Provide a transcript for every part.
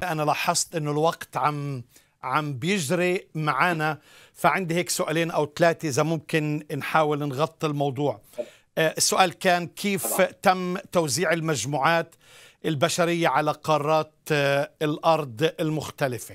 انا لاحظت انه الوقت عم عم بيجري معنا فعندي هيك سؤالين او ثلاثه اذا ممكن نحاول نغطي الموضوع آه، السؤال كان كيف طبعا. تم توزيع المجموعات البشريه على قارات آه، الارض المختلفه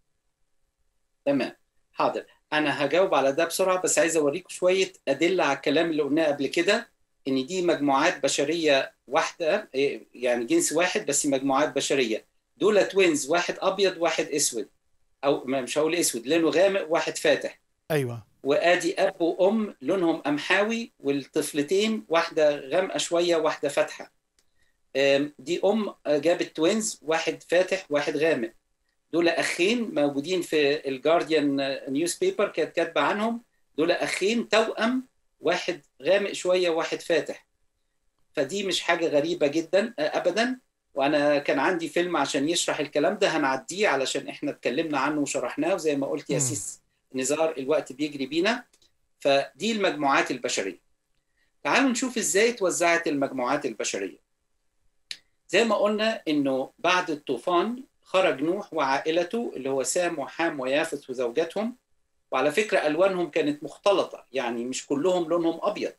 تمام حاضر انا هجاوب على ده بسرعه بس عايز اوريكم شويه ادله على الكلام اللي قلناه قبل كده ان دي مجموعات بشريه واحده إيه، يعني جنس واحد بس مجموعات بشريه دول توينز واحد ابيض واحد اسود او ما- مش هقول اسود لونه غامق واحد فاتح ايوه وادي اب وام لونهم قمحاوي والطفلتين واحده غامقه شويه واحده فاتحه أم، دي ام جابت توينز واحد فاتح واحد غامق دول اخين موجودين في الجارديان نيوز بيبر كانت كاتبه عنهم دول اخين توأم واحد غامق شويه وواحد فاتح فدي مش حاجه غريبه جدا أه، ابدا وانا كان عندي فيلم عشان يشرح الكلام ده هنعديه علشان احنا اتكلمنا عنه وشرحناه وزي ما قلت يا مم. سيس نزار الوقت بيجري بينا فدي المجموعات البشريه تعالوا نشوف ازاي توزعت المجموعات البشريه زي ما قلنا انه بعد الطوفان خرج نوح وعائلته اللي هو سام وحام ويافث وزوجاتهم وعلى فكره الوانهم كانت مختلطه يعني مش كلهم لونهم ابيض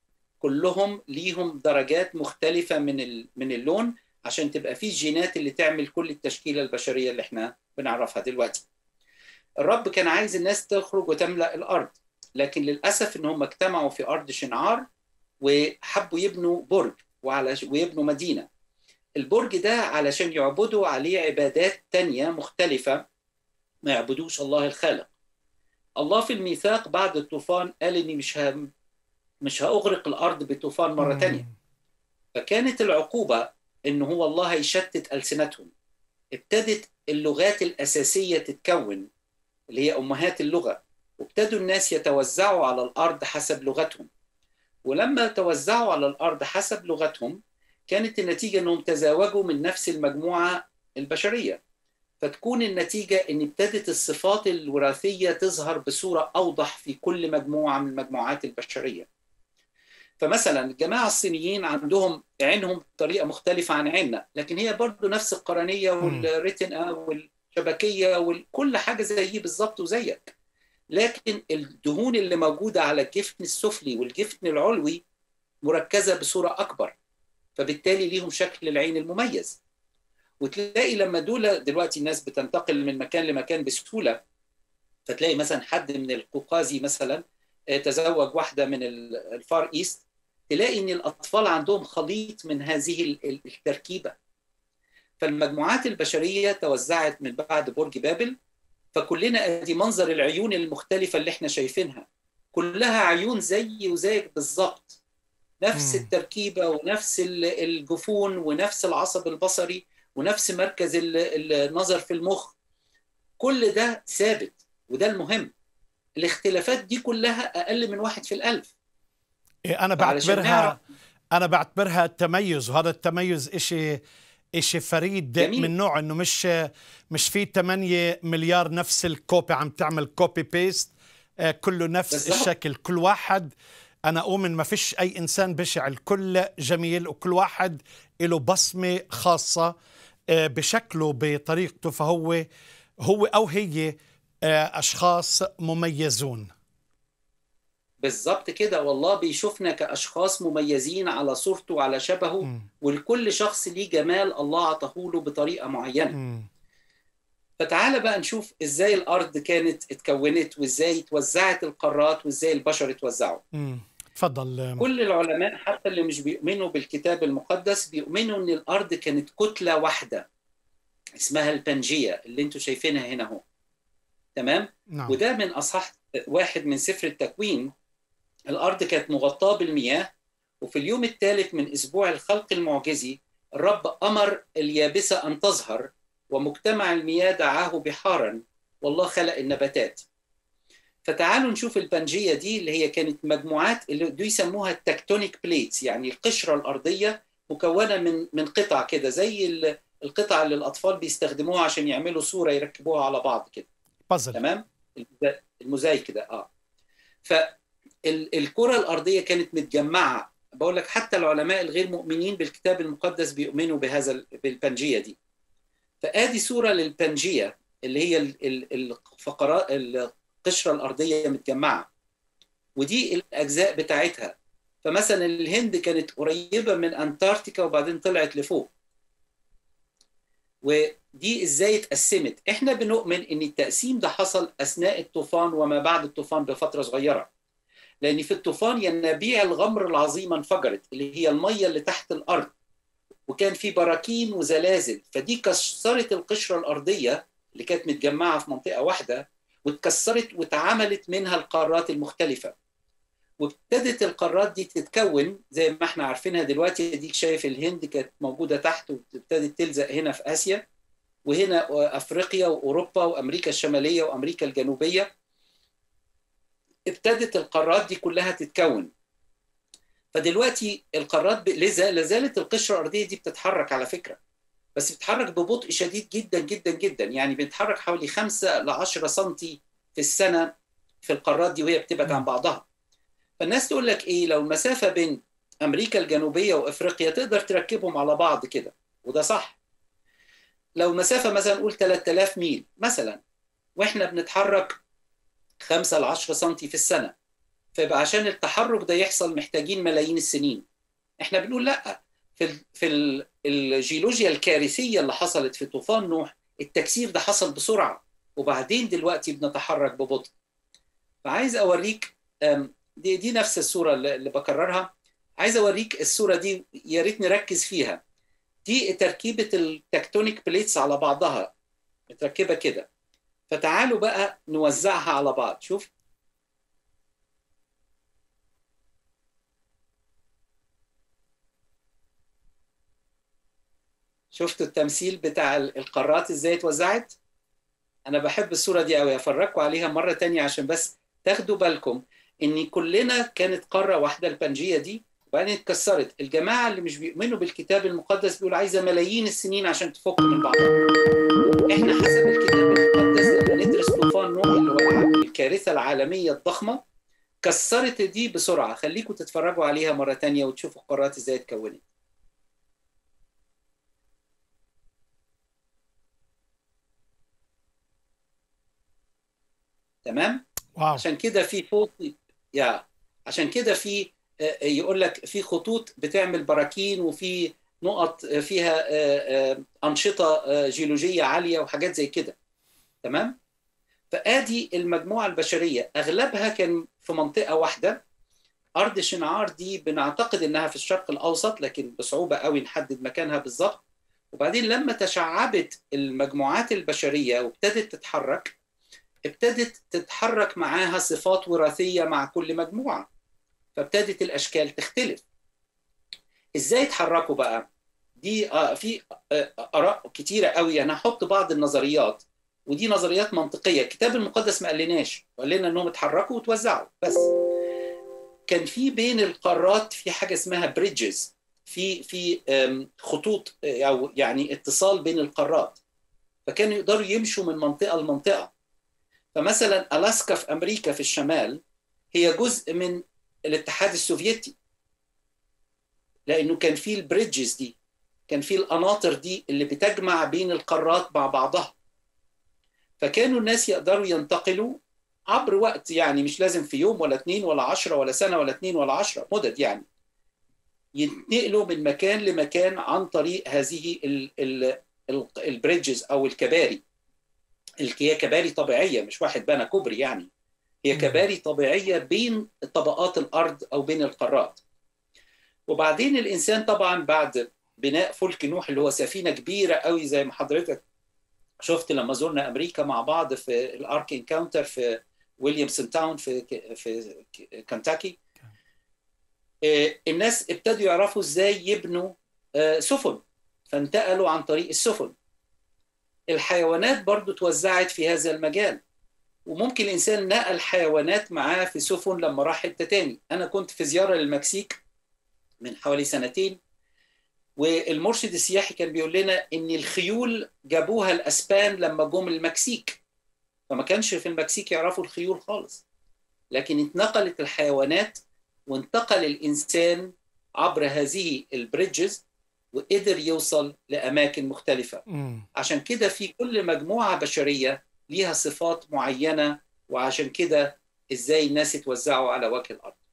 كلهم ليهم درجات مختلفه من ال- من اللون عشان تبقى في الجينات اللي تعمل كل التشكيله البشريه اللي احنا بنعرفها دلوقتي الرب كان عايز الناس تخرج وتملا الارض لكن للاسف ان هم اجتمعوا في ارض شنعار وحبوا يبنوا برج وعلى ويبنوا مدينه البرج ده علشان يعبدوا عليه عبادات تانية مختلفة ما يعبدوش الله الخالق الله في الميثاق بعد الطوفان قال اني مش ه... مش هأغرق الارض بطوفان مرة مم. تانية فكانت العقوبة ان هو الله هيشتت ألسنتهم ابتدت اللغات الأساسية تتكون اللي هي أمهات اللغة وابتدوا الناس يتوزعوا على الأرض حسب لغتهم ولما توزعوا على الأرض حسب لغتهم كانت النتيجة أنهم تزاوجوا من نفس المجموعة البشرية فتكون النتيجة أن ابتدت الصفات الوراثية تظهر بصورة أوضح في كل مجموعة من المجموعات البشرية فمثلا الجماعة الصينيين عندهم عينهم بطريقة مختلفة عن عيننا لكن هي برضو نفس القرنية والريتنا والشبكية وكل حاجة زيي بالظبط وزيك لكن الدهون اللي موجودة على الجفن السفلي والجفن العلوي مركزة بصورة أكبر فبالتالي ليهم شكل العين المميز وتلاقي لما دول دلوقتي الناس بتنتقل من مكان لمكان بسهولة فتلاقي مثلا حد من القوقازي مثلا آه، تزوج واحدة من ال- الفار إيست تلاقي ان الاطفال عندهم خليط من هذه ال- ال- التركيبه فالمجموعات البشريه توزعت من بعد برج بابل فكلنا ادي منظر العيون المختلفه اللي احنا شايفينها كلها عيون زي وزيك بالظبط نفس مم. التركيبه ونفس ال- الجفون ونفس العصب البصري ونفس مركز ال- النظر في المخ كل ده ثابت وده المهم الاختلافات دي كلها اقل من واحد في الالف إيه، انا علشان بعتبرها نعرف انا بعتبرها تميز وهذا التميز إشي إشي فريد جميل. من نوع انه مش مش في 8 مليار نفس الكوبي عم تعمل كوبي بيست آه، كله نفس بالظبط. الشكل كل واحد انا اؤمن ما فيش اي انسان بشع الكل جميل وكل واحد له بصمه خاصه آه، بشكله بطريقته فهو هو او هي آه، اشخاص مميزون بالظبط كده والله بيشوفنا كأشخاص مميزين على صورته وعلى شبهه مم. ولكل شخص ليه جمال الله عطاه له بطريقة معينة مم. فتعالى بقى نشوف ازاي الأرض كانت اتكونت وازاي توزعت القارات وازاي البشر اتوزعوا مم. تفضل آه، كل العلماء حتى اللي مش بيؤمنوا بالكتاب المقدس بيؤمنوا ان الأرض كانت كتلة واحدة اسمها البنجية اللي انتوا شايفينها هنا اهو تمام نعم وده من اصح واحد من سفر التكوين الارض كانت مغطاه بالمياه وفي اليوم الثالث من اسبوع الخلق المعجزي الرب امر اليابسه ان تظهر ومجتمع المياه دعاه بحارا والله خلق النباتات فتعالوا نشوف البنجيه دي اللي هي كانت مجموعات اللي دي يسموها التكتونيك بليتس يعني القشره الارضيه مكونه من من قطع كده زي ال- القطع اللي الاطفال بيستخدموها عشان يعملوا صوره يركبوها على بعض كده بازل تمام الموزا- الموزايك ده اه فالكره الارضيه كانت متجمعه بقول لك حتى العلماء الغير مؤمنين بالكتاب المقدس بيؤمنوا بهذا ال- بالبنجيه دي فادي صوره للبنجيه اللي هي الفقرات القشره الارضيه متجمعه ودي الاجزاء بتاعتها فمثلا الهند كانت قريبه من انتاركتيكا وبعدين طلعت لفوق ودي ازاي اتقسمت احنا بنؤمن ان التقسيم ده حصل اثناء الطوفان وما بعد الطوفان بفتره صغيره لان في الطوفان ينابيع الغمر العظيمه انفجرت اللي هي الميه اللي تحت الارض وكان في براكين وزلازل فدي كسرت القشره الارضيه اللي كانت متجمعه في منطقه واحده واتكسرت واتعملت منها القارات المختلفه وابتدت القارات دي تتكون زي ما احنا عارفينها دلوقتي ديك شايف الهند كانت موجوده تحت وابتدت تلزق هنا في اسيا وهنا افريقيا واوروبا وامريكا الشماليه وامريكا الجنوبيه ابتدت القارات دي كلها تتكون فدلوقتي القارات ب... لازالت القشره الارضيه دي بتتحرك على فكره بس بتتحرك ببطء شديد جدا جدا جدا يعني بتتحرك حوالي 5 ل 10 سم في السنه في القارات دي وهي بتبعد عن بعضها فالناس تقول لك ايه لو المسافه بين امريكا الجنوبيه وافريقيا تقدر تركبهم على بعض كده وده صح لو مسافه مثلا نقول 3000 ميل مثلا واحنا بنتحرك 5 ل 10 سم في السنه فيبقى عشان التحرك ده يحصل محتاجين ملايين السنين احنا بنقول لا في ال في ال الجيولوجيا الكارثيه اللي حصلت في طوفان نوح التكسير ده حصل بسرعه وبعدين دلوقتي بنتحرك ببطء فعايز اوريك دي دي نفس الصوره اللي بكررها عايز اوريك الصوره دي يا ريت نركز فيها دي تركيبه التكتونيك بليتس على بعضها متركبه كده فتعالوا بقى نوزعها على بعض شوف شفتوا التمثيل بتاع القارات ازاي اتوزعت انا بحب الصوره دي قوي افرجكم عليها مره تانية عشان بس تاخدوا بالكم ان كلنا كانت قاره واحده البنجيه دي وبعدين اتكسرت الجماعه اللي مش بيؤمنوا بالكتاب المقدس بيقول عايزه ملايين السنين عشان تفك من بعضها احنا حسب الكتاب المقدس لما ندرس طوفان نوح اللي هو الكارثه العالميه الضخمه كسرت دي بسرعه خليكم تتفرجوا عليها مره تانية وتشوفوا القارات ازاي اتكونت تمام واو عشان كده في فوق يا عشان كده في يقول لك في خطوط بتعمل براكين وفي نقط فيها انشطه جيولوجيه عاليه وحاجات زي كده تمام فادي المجموعه البشريه اغلبها كان في منطقه واحده ارض شنعار دي بنعتقد انها في الشرق الاوسط لكن بصعوبه قوي نحدد مكانها بالظبط وبعدين لما تشعبت المجموعات البشريه وابتدت تتحرك ابتدت تتحرك معاها صفات وراثيه مع كل مجموعه فابتدت الاشكال تختلف ازاي اتحركوا بقى دي آه في آه اراء كتيره قوي انا هحط بعض النظريات ودي نظريات منطقيه الكتاب المقدس ما قالناش قال لنا انهم اتحركوا وتوزعوا بس كان في بين القارات في حاجه اسمها بريدجز في في خطوط او يعني اتصال بين القارات فكانوا يقدروا يمشوا من منطقه لمنطقه فمثلا الاسكا في امريكا في الشمال هي جزء من الاتحاد السوفيتي لانه كان في البريدجز دي كان في القناطر دي اللي بتجمع بين القارات مع بعضها فكانوا الناس يقدروا ينتقلوا عبر وقت يعني مش لازم في يوم ولا اثنين ولا عشرة ولا سنة ولا اثنين ولا عشرة مدد يعني ينتقلوا من مكان لمكان عن طريق هذه البريدجز او الكباري هي كباري طبيعيه مش واحد بنى كوبري يعني هي كباري طبيعيه بين طبقات الارض او بين القارات وبعدين الانسان طبعا بعد بناء فلك نوح اللي هو سفينه كبيره قوي زي ما حضرتك شفت لما زرنا امريكا مع بعض في الارك انكاونتر في ويليامسون تاون في في كنتاكي الناس ابتدوا يعرفوا ازاي يبنوا سفن فانتقلوا عن طريق السفن الحيوانات برضو توزعت في هذا المجال وممكن الانسان نقل حيوانات معاه في سفن لما راح حته تاني انا كنت في زياره للمكسيك من حوالي سنتين والمرشد السياحي كان بيقول لنا ان الخيول جابوها الاسبان لما جم المكسيك فما كانش في المكسيك يعرفوا الخيول خالص لكن اتنقلت الحيوانات وانتقل الانسان عبر هذه البريدجز وقدر يوصل لأماكن مختلفة مم. عشان كده في كل مجموعة بشرية ليها صفات معينة وعشان كده ازاي الناس اتوزعوا على وجه الأرض